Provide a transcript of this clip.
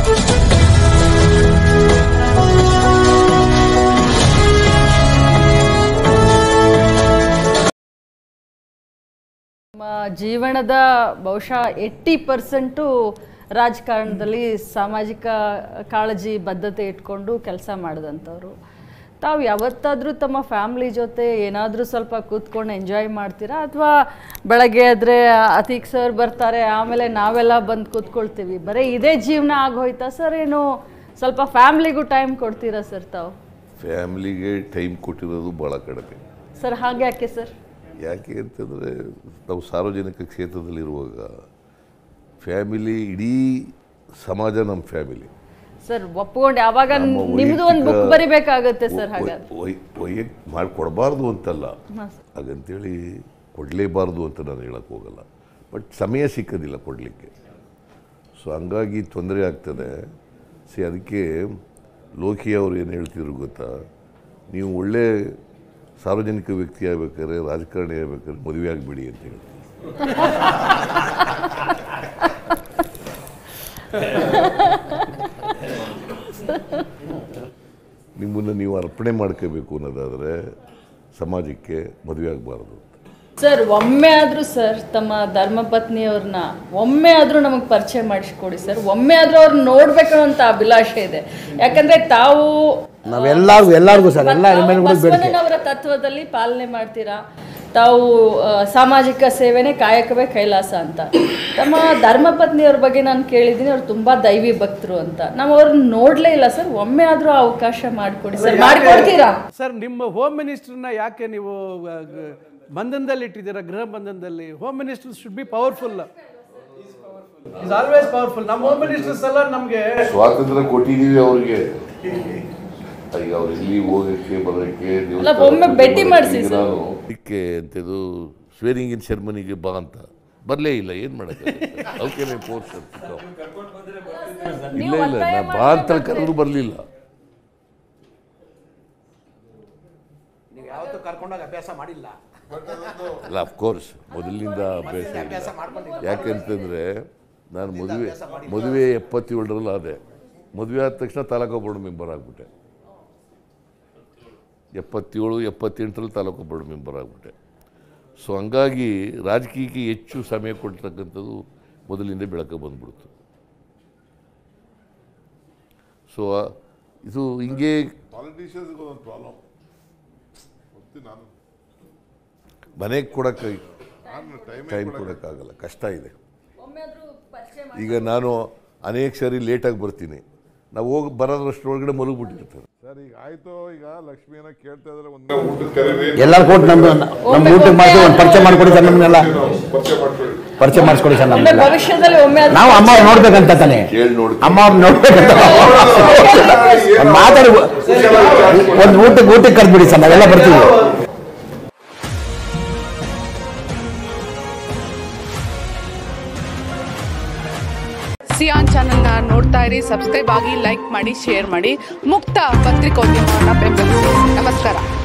ನಮ್ಮ ಜೀವನದ ಬಹುಶಃ ಏಯ್ಟಿ ಪರ್ಸೆಂಟು ರಾಜಕಾರಣದಲ್ಲಿ ಸಾಮಾಜಿಕ ಕಾಳಜಿ ಬದ್ಧತೆ ಇಟ್ಕೊಂಡು ಕೆಲಸ ಮಾಡಿದಂಥವ್ರು ತಾವು ಯಾವತ್ತಾದರೂ ತಮ್ಮ ಫ್ಯಾಮ್ಲಿ ಜೊತೆ ಏನಾದರೂ ಸ್ವಲ್ಪ ಕೂತ್ಕೊಂಡು ಎಂಜಾಯ್ ಮಾಡ್ತೀರಾ ಅಥವಾ ಬೆಳಗ್ಗೆ ಆದರೆ ಅತೀಕ್ ಸರ್ ಬರ್ತಾರೆ ಆಮೇಲೆ ನಾವೆಲ್ಲ ಬಂದು ಕೂತ್ಕೊಳ್ತೀವಿ ಬರೀ ಇದೇ ಜೀವನ ಆಗೋಯ್ತಾ ಸರ್ ಏನು ಸ್ವಲ್ಪ ಫ್ಯಾಮ್ಲಿಗೂ ಟೈಮ್ ಕೊಡ್ತೀರಾ ಸರ್ ತಾವು ಫ್ಯಾಮ್ಲಿಗೆ ಟೈಮ್ ಕೊಟ್ಟಿರೋದು ಭಾಳ ಕಡಿಮೆ ಸರ್ ಹಾಗೆ ಯಾಕೆ ಸರ್ ಯಾಕೆ ಅಂತಂದರೆ ನಾವು ಸಾರ್ವಜನಿಕ ಕ್ಷೇತ್ರದಲ್ಲಿರುವಾಗ ಫ್ಯಾಮಿಲಿ ಇಡೀ ಸಮಾಜ ನಮ್ಮ ಫ್ಯಾಮಿಲಿ ಸರ್ ಒಪ್ಕೊಂಡು ಯಾವಾಗ ನಮ್ಮ ನಿಮ್ದು ಒಂದು ಬುಕ್ ವೈಯಕ್ತಿಕ- ಬರಿಬೇಕಾಗತ್ತೆ ಸರ್ ಹಾಗಾದ್ರೆ ವೈ ವೈಯಕ್ ಮಾಡಿಕೊಡಬಾರ್ದು ಅಂತಲ್ಲ ಹಾಂ ಹಾಗಂತೇಳಿ ಕೊಡಲೇಬಾರ್ದು ಅಂತ ನಾನು ಹೇಳಕ್ಕೆ ಹೋಗಲ್ಲ ಬಟ್ ಸಮಯ ಸಿಕ್ಕೋದಿಲ್ಲ ಕೊಡಲಿಕ್ಕೆ ಸೊ ಹಂಗಾಗಿ ತೊಂದರೆ ಆಗ್ತದೆ ಸಿ ಅದಕ್ಕೆ ಲೋಕಿ ಅವರು ಏನು ಹೇಳ್ತಿದ್ರು ಗೊತ್ತಾ ನೀವು ಒಳ್ಳೆ ಸಾರ್ವಜನಿಕ ವ್ಯಕ್ತಿ ಆಗ್ಬೇಕಾದ್ರೆ ರಾಜಕಾರಣಿ ಆಗ್ಬೇಕಾದ್ರೆ ಮದುವೆ ಆಗಿಬಿಡಿ ಅಂತ ಹೇಳ್ತಾರೆ ನಿಮ್ಮನ್ನು ನೀವು ಅರ್ಪಣೆ ಮಾಡ್ಕೋಬೇಕು ಅನ್ನೋದಾದರೆ ಸಮಾಜಕ್ಕೆ ಮದುವೆ ಆಗಬಾರ್ದು ಸರ್ ಒಮ್ಮೆ ಆದ್ರೂ ಸರ್ ತಮ್ಮ ಧರ್ಮಪತ್ನಿಯವ್ರನ್ನ ಒಮ್ಮೆ ಆದ್ರೂ ನಮಗೆ ಪರಿಚಯ ಮಾಡಿಸ್ಕೊಡಿ ಸರ್ ಒಮ್ಮೆ ಆದ್ರೂ ಅವ್ರನ್ನ ನೋಡ್ಬೇಕು ಅಂತ ಅಭಿಲಾಷೆ ಇದೆ ಯಾಕಂದ್ರೆ ತಾವು ನಾವೆಲ್ಲರಿಗೂ ಎಲ್ಲರಿಗೂ ಸರ್ ಎಲ್ಲ ಹೆಣ್ಮಕ್ಳಿಗೂ ಬೇಡಿಕೆ ಬಸವಣ್ಣನವರ ತತ್ವದಲ್ಲಿ ಪಾಲನೆ ಮಾಡ್ತೀರಾ ತಾವು ಆ, ಸಾಮಾಜಿಕ ಸೇವೆನೇ ಕಾಯಕವೇ ಕೈಲಾಸ ಅಂತ ತಮ್ಮ ಧರ್ಮಪತ್ನಿಯವ್ರ ಬಗ್ಗೆ ನಾನು ಕೇಳಿದ್ದೀನಿ ಅವ್ರು ತುಂಬಾ ದೈವಿ ಭಕ್ತರು ಅಂತ ನಾವು ಅವ್ರನ್ನ ನೋಡ್ಲೇ ಇಲ್ಲ ಸರ್ ಒಮ್ಮೆ ಆದ್ರೂ ಅವಕಾಶ ಮಾಡಿಕೊಡಿ ಸರ್ ಮಾಡಿಕೊಡ್ತೀರಾ ಸರ್ ನಿಮ್ಮ ಹೋಮ್ ಮಿನಿಸ್ಟರ್ನ ಯಾಕೆ ನೀವು ಆ, ಗ- ಬಂಧನದಲ್ಲಿ ಇಟ್ಟಿದ್ದೀರಾ ಗೃಹ ಬಂಧನದಲ್ಲಿ home minister should be powerful is always powerful ನಮ್ಮ ಹೋಮ್ ಮಿನಿಸ್ಟರ್ಸ್ ಎಲ್ಲ ನಮಗೆ ಸ್ವಾತಂತ್ರ್ಯ ಕೊಟ್ಟಿದ್ದೀವಿ ಅವ್ರಿಗೆ ಈಗ ಅವ್ರು ಇಲ್ಲಿ ಹೋಗಕ್ಕೆ ಬರೋಕ್ಕೆ ಅಲ್ಲ, ಒಮ್ಮೆ ಭೇಟಿ ಮಾಡ್ಸಿ ಸರ್. ನಾನು ಇದಕ್ಕೆ ಅಂಥದ್ದು ಸ್ವೇರಿಂಗ್ ಇನ್ ಸೆರ್ಮನಿಗೆ ಬಾ ಅಂತ ಬರಲೇ ಇಲ್ಲ ಏನು ಮಾಡೋಕ್ಕೆ ಅವಕ್ಕೆ ಫೋರ್ಸ್ ಇಲ್ಲ ಇಲ್ಲ ನಾ ಬಾ ಅಂತ ಕರೆದ್ರು ಬರಲಿಲ್ಲ ನೀವು ಯಾವತ್ತೂ ಕರ್ಕೊಂಡೋಗಿ ಅಭ್ಯಾಸ ಮಾಡಿಲ್ಲ ಅಲ್ಲ ಅಫ್ಕೋರ್ಸ್ ಮೊದಲಿನಿಂದ ಅಭ್ಯಾಸ ಇಲ್ಲ ಯಾಕೆಂತಂದರೆ ನಾನು ಮದುವೆ ಮದುವೆ ಎಪ್ಪತ್ತೇಳರಲ್ಲಿ ಆದೆ ಮದುವೆ ಆದ ತಕ್ಷಣ ತಾಲೂಕು ಬೋರ್ಡ್ ಮೆಂಬರ್ ಆಗಿಬಿಟ್ಟೆ ಎಪ್ಪತ್ತೇಳು ಎಪ್ಪತ್ತೆಂಟರಲ್ಲಿ ತಾಲೂಕು ಬೋರ್ಡ್ ಮೆಂಬರ್ ಆಗಿಬಿಟ್ಟೆ ಸೊ ಹಂಗಾಗಿ ರಾಜಕೀಯಕ್ಕೆ ಹೆಚ್ಚು ಸಮಯ ಕೊಡ್ತಕ್ಕಂಥದ್ದು ಮೊದಲಿಂದ ಬೆಳಕ ಬಂದ್ಬಿಡ್ತು ಸೊ ಇದು ಹಿಂಗೆ ಪಾಲಿಟಿಷಿಯನ್ಸ್ಗೆ ಒಂದು ಪ್ರಾಬ್ಲಮ್ ನಾನು ಮನೆಗೆ ಕೊಡೋಕ್ಕೆ ನಾನು ಟೈಮ್ ಟೈಮ್ ಕೊಡೋಕ್ಕಾಗಲ್ಲ ಕಷ್ಟ ಇದೆ ಈಗ ನಾನು ಅನೇಕ ಸರಿ ಲೇಟಾಗಿ ಬರ್ತೀನಿ ನಾವು ಹೋಗಿ ಬರೋದ್ರಷ್ಟರೊಳಗಡೆ ಮಲಗಿಬಿಟ್ಟಿರ್ತಾರೆ ಸರ್ ಈಗ ಆಯ್ತು ಈಗ ಲಕ್ಷ್ಮಿಯನ್ನ ಕೇಳ್ತಾ ಇದ್ರೆ ಒಂದು ಊಟಕ್ಕೆ ಕರೀರಿ ಎಲ್ಲರೂ ಕೊಟ್ಟು ನಮ್ಮ ನಮ್ಮ ಊಟಕ್ಕೆ ಮಾಡಿ ಒಂದು ಪರಿಚಯ ಮಾಡಿಕೊಡಿ ಸರ್ ನಮ್ಮನ್ನೆಲ್ಲ ಪರಿಚಯ ಮಾಡ್ಕೊಳ್ಳಿ ಪರಿಚಯ ಮಾಡಿಸ್ಕೊಡಿ ಸರ್ ಒಮ್ಮೆ ನಮ್ಮನ್ನೆಲ್ಲ ಭವಿಷ್ಯದಲ್ಲಿ ಒಮ್ಮೆ ಆದ್ರೂ ನಾವು ಅಮ್ಮ ಅವ್ರು ನೋಡ್ಬೇಕಂತ ತಾನೆ ಕೇಳಿ ನೋಡಿ ಅಮ್ಮ ಅವ್ರು ನೋಡ್ಬೇಕಂತ ಒಂದ್ ಮಾತಾಡಿ ಒಂದು ಊಟಕ್ಕೆ ಊಟಕ್ಕೆ ಕರೆದ್ಬಿಡಿ ಸರ್ ನಾವೆಲ್ಲ ಬರ್ತೀವಿ ಸಿಯಾನ್ ಚಾನೆಲ್ನ ನೋಡ್ತಾ ಇರಿ ಸಬ್ಸ್ಕ್ರೈಬ್ ಆಗಿ ಲೈಕ್ ಮಾಡಿ ಶೇರ್ ಮಾಡಿ ಮುಕ್ತ ಪತ್ರಿಕೋದ್ಯಮವನ್ನು ಬೆಂಬಲಿಸಿ ನಮಸ್ಕಾರ